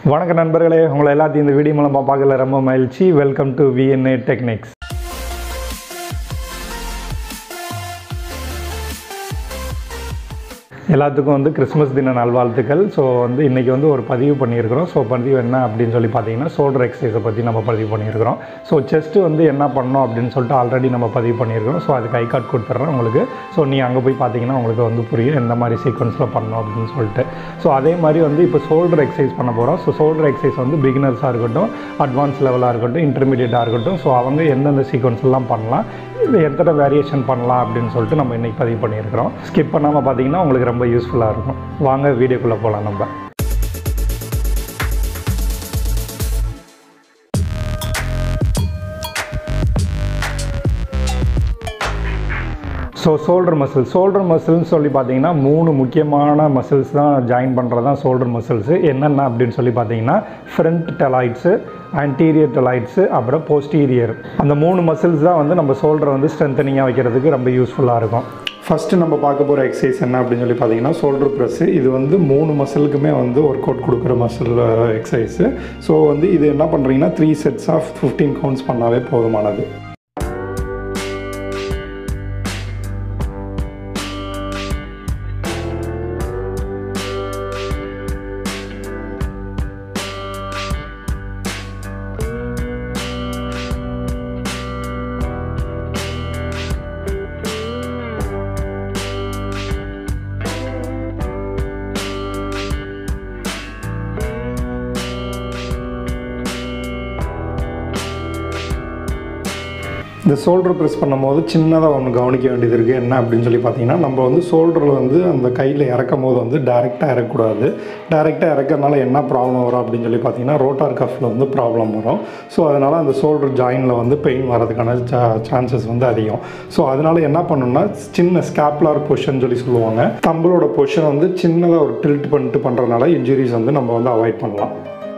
வணக்க நண்பர்களே உங்களை எல்லாத்தையும் இந்த வீடியோ மூலமாக பார்க்கல ரொம்ப மகிழ்ச்சி வெல்கம் டு விஎன்ஏ டெக்னிக்ஸ் எல்லாத்துக்கும் வந்து கிறிஸ்மஸ் தின நல்வாழ்த்துக்கள் ஸோ வந்து இன்றைக்கி வந்து ஒரு பதிவு பண்ணியிருக்கிறோம் ஸோ பதிவு என்ன அப்படின்னு சொல்லி பார்த்தீங்கன்னா ஷோல்டர் எக்ஸசைஸை பற்றி நம்ம பதிவு பண்ணியிருக்கிறோம் ஸோ செஸ்ட்டு வந்து என்ன பண்ணோம் அப்படின்னு சொல்லிட்டு ஆல்ரெடி நம்ம பதிவு பண்ணியிருக்கிறோம் ஸோ அதுக்கு ஐ கார்டு கொடுத்துட்றேன் உங்களுக்கு ஸோ நீ அங்கே போய் பார்த்தீங்கன்னா உங்களுக்கு வந்து புரியும் எந்த மாதிரி சீக்வன்ஸில் பண்ணணும் அப்படின்னு சொல்லிட்டு ஸோ அதே மாதிரி வந்து இப்போ ஷோல்டர் எக்ஸசைஸ் பண்ண போகிறோம் ஸோ ஷோல்டர் எக்ஸசைஸ் வந்து பிகினர்ஸாக இருக்கட்டும் அட்வான்ஸ் லெவலாக இருக்கட்டும் இன்டர்மீடியட்டாக இருக்கட்டும் ஸோ அவங்க எந்தெந்த சீக்வன்ஸ்லாம் பண்ணலாம் இது எத்தனை வேரியேஷன் பண்ணலாம் அப்படின்னு சொல்லிட்டு நம்ம இன்றைக்கி பதிவு பண்ணியிருக்கிறோம் ஸ்கிப் பண்ணாமல் பார்த்தீங்கன்னா உங்களுக்கு ரொம்ப யூஸ்ஃபுல்லாக இருக்கும் வாங்க வீடியோக்குள்ளே போகலாம் நம்ம ஸோ ஷோல்டர் மசில் ஷோல்டர் மசில்னு சொல்லி பார்த்தீங்கன்னா மூணு முக்கியமான மசில்ஸ் தான் ஜாயின் பண்ணுறது தான் ஷோல்டர் மசில்ஸு என்னென்ன அப்படின்னு சொல்லி பார்த்தீங்கன்னா ஃப்ரண்ட் டெலாய்ட்ஸு ஆன்டீரியர் டெலாய்ட்ஸு அப்புறம் போஸ்டீரியர் அந்த மூணு மசில்ஸ் தான் வந்து நம்ம ஷோல்டரை வந்து ஸ்ட்ரென்தனிங்காக வைக்கிறதுக்கு ரொம்ப யூஸ்ஃபுல்லாக இருக்கும் ஃபஸ்ட்டு நம்ம பார்க்க போகிற எக்ஸசைஸ் என்ன அப்படின்னு சொல்லி பார்த்தீங்கன்னா ஷோல்டர் ப்ரெஸ்ஸு இது வந்து மூணு மசிலுக்குமே வந்து ஒர்க் அவுட் கொடுக்குற மசில் எக்ஸசைஸு ஸோ வந்து இது என்ன பண்ணுறீங்கன்னா three sets of fifteen counts பண்ணாவே போதுமானது இந்த ஷோல்டர் ப்ரெஸ் பண்ணும்போது சின்னதாக ஒன்று கவனிக்க வேண்டியது இருக்குது என்ன அப்படின்னு சொல்லி பார்த்தீங்கன்னா நம்ம வந்து ஷோல்டரில் வந்து அந்த கையில் இறக்கும் போது வந்து டேரெக்டாக இறக்கக்கூடாது டேரெக்டாக இறக்கறனால என்ன ப்ராப்ளம் வரும் அப்படின்னு சொல்லி பார்த்தீங்கன்னா ரோட்டார் கஃபில் வந்து ப்ராப்ளம் வரும் ஸோ அதனால் அந்த ஷோல்டர் ஜாயினில் வந்து பெயின் வரதுக்கான சான்சஸ் வந்து அதிகம் ஸோ அதனால் என்ன பண்ணணும்னா சின்ன ஸ்கேப்லார் பொசிஷன் சொல்லி சொல்லுவாங்க தம்பளோட பொசிஷன் வந்து சின்னதாக ஒரு டில்ட் பண்ணிட்டு பண்ணுறதுனால இன்ஜுரிஸ் வந்து நம்ம வந்து அவாய்ட் பண்ணலாம்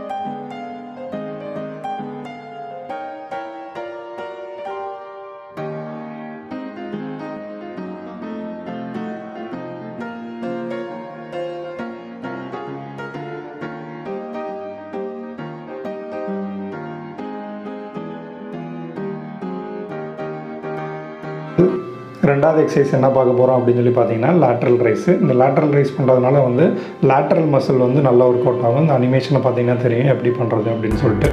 ரெண்டாவது எக்ஸசைஸ் என்ன பார்க்க போகிறோம் அப்படின்னு சொல்லி பார்த்தீங்கன்னா லேட்ரல் ரைஸ் இந்த லேட்ரல் ரைஸ் பண்ணுறதுனால வந்து லேட்ரல் மசில் வந்து நல்லா ஒர்க் அவுட் ஆகும் இந்த அனிமேஷனை பார்த்தீங்கன்னா தெரியும் எப்படி பண்ணுறது அப்படின்னு சொல்லிட்டு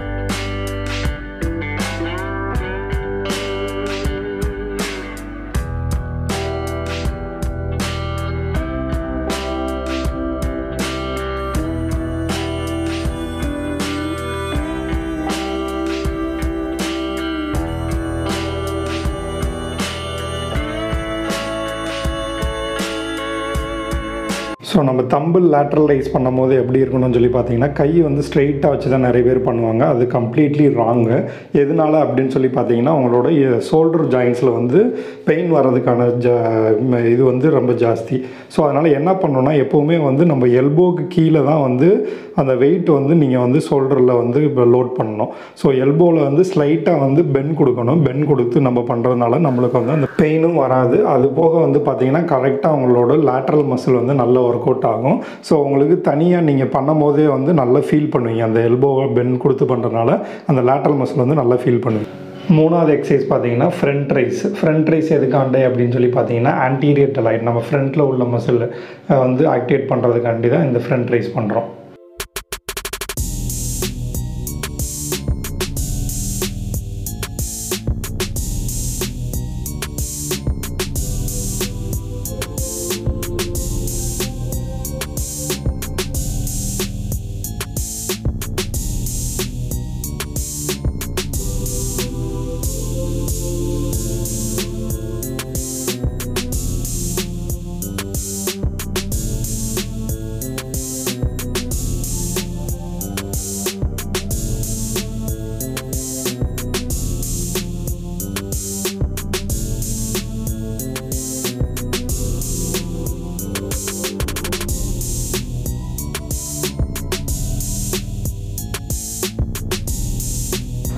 ஸோ நம்ம தம்பிள் லேட்ரல் ரைஸ் பண்ணும்போது எப்படி இருக்கணும்னு சொல்லி பார்த்தீங்கன்னா கை வந்து ஸ்ட்ரெயிட்டாக வச்சு தான் நிறைய பேர் பண்ணுவாங்க அது கம்ப்ளீட்லி ராங்கு எதனால அப்படின்னு சொல்லி பார்த்தீங்கன்னா உங்களோட ஷோல்டர் ஜாயின்ஸில் வந்து பெயின் வர்றதுக்கான ஜா இது வந்து ரொம்ப ஜாஸ்தி ஸோ அதனால் என்ன பண்ணணும்னா எப்போவுமே வந்து நம்ம எல்போக்கு கீழே தான் வந்து அந்த வெயிட் வந்து நீங்கள் வந்து ஷோல்டரில் வந்து லோட் பண்ணணும் ஸோ எல்போவில் வந்து ஸ்லைட்டாக வந்து பென் கொடுக்கணும் பென் கொடுத்து நம்ம பண்ணுறதுனால நம்மளுக்கு வந்து அந்த பெயினும் வராது அது போக வந்து பார்த்தீங்கன்னா கரெக்டாக அவங்களோட லேட்ரல் மசில் வந்து நல்ல ஒர்க் அவுட் ஆகும் ஸோ உங்களுக்கு தனியாக நீங்கள் பண்ணும் போதே வந்து நல்லா ஃபீல் பண்ணுவீங்க அந்த எல்போவை பென் கொடுத்து பண்ணுறதுனால அந்த லேட்ரல் மசில் வந்து நல்லா ஃபீல் பண்ணுவீங்க மூணாவது எக்ஸசைஸ் பார்த்தீங்கன்னா ஃப்ரண்ட் ரைஸ் ஃப்ரண்ட் ரைஸ் எதுக்காண்டே அப்படின்னு சொல்லி பார்த்தீங்கன்னா ஆன்டீரியர் டெலாய்ட் நம்ம ஃப்ரண்ட்டில் உள்ள மசில் வந்து ஆக்டிவேட் பண்ணுறதுக்காண்டி தான் இந்த ஃப்ரண்ட் ரைஸ் பண்ணுறோம்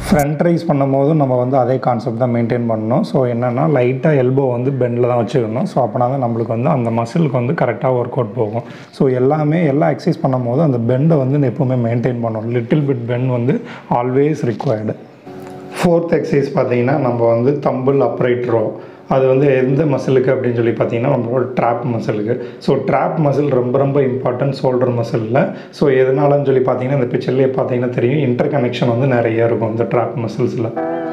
ஃப்ரண்ட் ரைஸ் பண்ணும்போதும் நம்ம வந்து அதே கான்செப்ட் தான் மெயின்டைன் பண்ணணும் ஸோ என்னென்னா லைட்டாக எல்போ வந்து பெண்டில் தான் வச்சுக்கணும் ஸோ அப்போனா தான் நம்மளுக்கு வந்து அந்த மசிலுக்கு வந்து கரெக்டாக ஒர்க் அவுட் போகும் ஸோ எல்லாமே எல்லா எக்ஸசைஸ் பண்ணும்போது அந்த பெண்டை வந்து எப்போவுமே மெயின்டைன் பண்ணணும் லிட்டில் பிட் பெண்ட் வந்து ஆல்வேஸ் ரிக்வயர்டு ஃபோர்த் எக்ஸசைஸ் பார்த்தீங்கன்னா நம்ம வந்து தம்பிள் அப்ரைட் ரோ அது வந்து எந்த மசிலுக்கு அப்படின்னு சொல்லி பார்த்தீங்கன்னா நம்மளோட ட்ராப் மசிலுக்கு ஸோ ட்ராப் மசில் ரொம்ப ரொம்ப இம்பார்ட்டன்ட் ஷோல்டர் மசிலில் ஸோ எதனாலன்னு சொல்லி பார்த்தீங்கன்னா இந்த பிக்சர்லேயே பார்த்தீங்கன்னா தெரியும் இன்டர் கனெக்ஷன் வந்து நிறைய இருக்கும் இந்த ட்ராப் மசில்ஸில்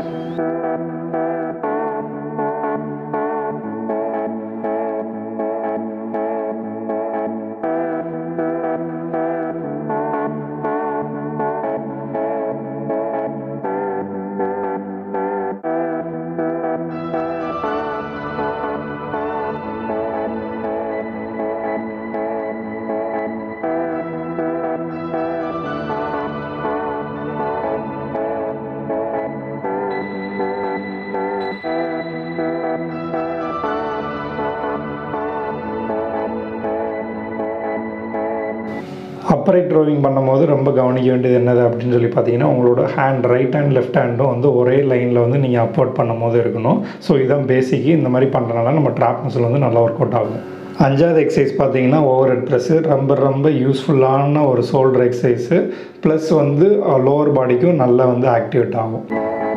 அப்ரைட் ட்ரோவிங் பண்ணும்போது ரொம்ப கவனிக்க வேண்டியது என்னது அப்படின்னு சொல்லி பார்த்தீங்கன்னா உங்களோட ஹேண்ட் ரைட் ஹேண்ட் லெஃப்ட் ஹேண்டும் வந்து ஒரே லைனில் வந்து நீங்கள் அப்லோட் பண்ணும் போது இருக்கணும் ஸோ இதான் பேசிக்கு இந்த மாதிரி பண்ணுறதுனால நம்ம ட்ராப் மசில் வந்து நல்லா ஒர்க் அவுட் ஆகும் அஞ்சாவது எக்ஸசைஸ் பார்த்தீங்கன்னா ஓவர் ஹெட் ப்ரெஸ்ஸு ரொம்ப ரொம்ப யூஸ்ஃபுல்லான ஒரு ஷோல்டர் எக்ஸசைஸு ப்ளஸ் வந்து லோவர் பாடிக்கும் நல்லா வந்து ஆக்டிவேட் ஆகும்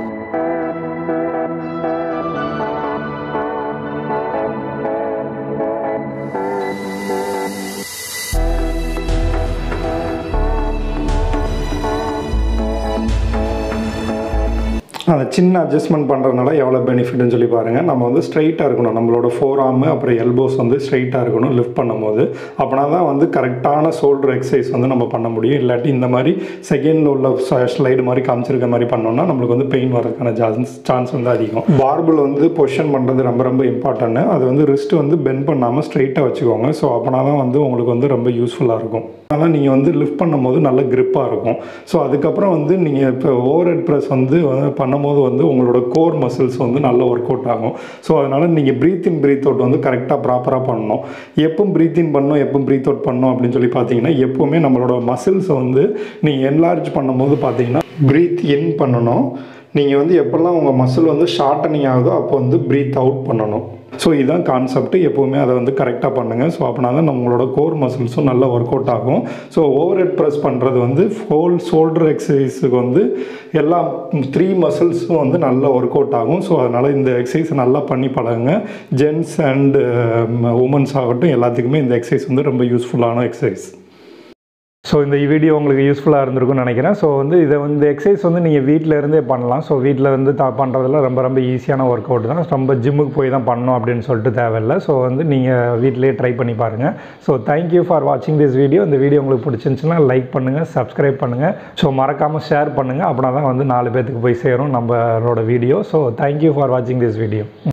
அந்த சின்ன அட்ஜஸ்ட்மெண்ட் பண்ணுறதுனால எவ்வளோ பெனிஃபிட்னு சொல்லி பாருங்கள் நம்ம வந்து ஸ்ட்ரைட்டாக இருக்கணும் நம்மளோட ஃபோர் ஆர்மு அப்புறம் எல்போஸ் வந்து ஸ்ட்ரைட்டாக இருக்கணும் லிஃப்ட் பண்ணும்போது அப்படின்னா தான் வந்து கரெக்டான ஷோல்டர் எக்ஸசைஸ் வந்து நம்ம பண்ண முடியும் இல்லாட்டி இந்த மாதிரி செகண்டில் உள்ள ஸ்லைடு மாதிரி காமிச்சிருக்க மாதிரி பண்ணோம்னா நம்மளுக்கு வந்து பெயின் வரதுக்கான சான்ஸ் சான்ஸ் வந்து அதிகம் பார்பிள் வந்து பொசிஷன் பண்ணுறது ரொம்ப ரொம்ப இம்பார்ட்டன்ட் அது வந்து ரிஸ்ட் வந்து பெண்ட் பண்ணாமல் ஸ்ட்ரைட்டாக வச்சுக்கோங்க ஸோ அப்படின்னா தான் வந்து உங்களுக்கு வந்து ரொம்ப யூஸ்ஃபுல்லாக இருக்கும் அதனால் நீங்கள் வந்து லிஃப்ட் பண்ணும்போது நல்ல grip-ஆ இருக்கும் ஸோ அதுக்கப்புறம் வந்து நீங்கள் இப்போ ஓவர் ஹெட் ப்ரெஸ் வந்து வந்து பண்ணும்போது வந்து உங்களோட கோர் மசில்ஸ் வந்து நல்ல ஒர்க் அவுட் ஆகும் ஸோ அதனால் நீங்கள் ப்ரீத் இன் ப்ரீத் அவுட் வந்து கரெக்டாக ப்ராப்பராக பண்ணணும் எப்போ ப்ரீத் இன் பண்ணணும் எப்போ ப்ரீத் அவுட் பண்ணணும் அப்படின்னு சொல்லி பார்த்தீங்கன்னா எப்போவுமே நம்மளோட மசில்ஸை வந்து நீங்கள் என்லார்ஜ் பண்ணும்போது பார்த்தீங்கன்னா ப்ரீத் இன் பண்ணணும் நீங்கள் வந்து எப்போல்லாம் உங்கள் மசில் வந்து ஷார்ட்டனிங் ஆகுதோ அப்போ வந்து ப்ரீத் அவுட் பண்ணணும் ஸோ இதுதான் கான்செப்ட் எப்போவுமே அதை வந்து கரெக்டாக பண்ணுங்கள் ஸோ அப்படின்னா தான் நம்மளோட கோர் மசில்ஸும் நல்லா ஒர்க் அவுட் ஆகும் ஸோ ஓவர் ஹெட் ப்ரெஸ் பண்ணுறது வந்து ஹோல் ஷோல்டர் எக்ஸசைஸுக்கு வந்து எல்லா த்ரீ மசில்ஸும் வந்து நல்லா ஒர்க் அவுட் ஆகும் ஸோ அதனால் இந்த எக்ஸசைஸ் நல்லா பண்ணி பழகுங்க ஜென்ஸ் அண்டு உமன்ஸ் ஆகட்டும் எல்லாத்துக்குமே இந்த எக்ஸசைஸ் வந்து ரொம்ப யூஸ்ஃபுல்லான எக்ஸசைஸ் ஸோ இந்த வீடியோ உங்களுக்கு யூஸ்ஃபுல்லாக இருந்திருக்கும்னு நினைக்கிறேன் ஸோ வந்து இதை வந்து எக்ஸசைஸ் வந்து நீங்கள் வீட்டில் இருந்தே பண்ணலாம் ஸோ வீட்டில் வந்து த பண்ணுறதுல ரொம்ப ரொம்ப ஈஸியான ஒர்க் அவுட் தான் ரொம்ப ஜிம்முக்கு போய் தான் பண்ணணும் அப்படின்னு சொல்லிட்டு தேவையில்லை ஸோ வந்து நீங்கள் வீட்டிலேயே ட்ரை பண்ணி பாருங்கள் ஸோ தேங்க்யூ ஃபார் வாட்சிங் திஸ் வீடியோ இந்த வீடியோ உங்களுக்கு பிடிச்சிருந்துச்சுன்னா லைக் பண்ணுங்கள் சப்ஸ்கிரைப் பண்ணுங்கள் ஸோ மறக்காமல் ஷேர் பண்ணுங்கள் அப்படின்னா தான் வந்து நாலு பேர்த்துக்கு போய் சேரும் நம்மளோட வீடியோ ஸோ தேங்க்யூ ஃபார் வாட்சிங் திஸ் வீடியோ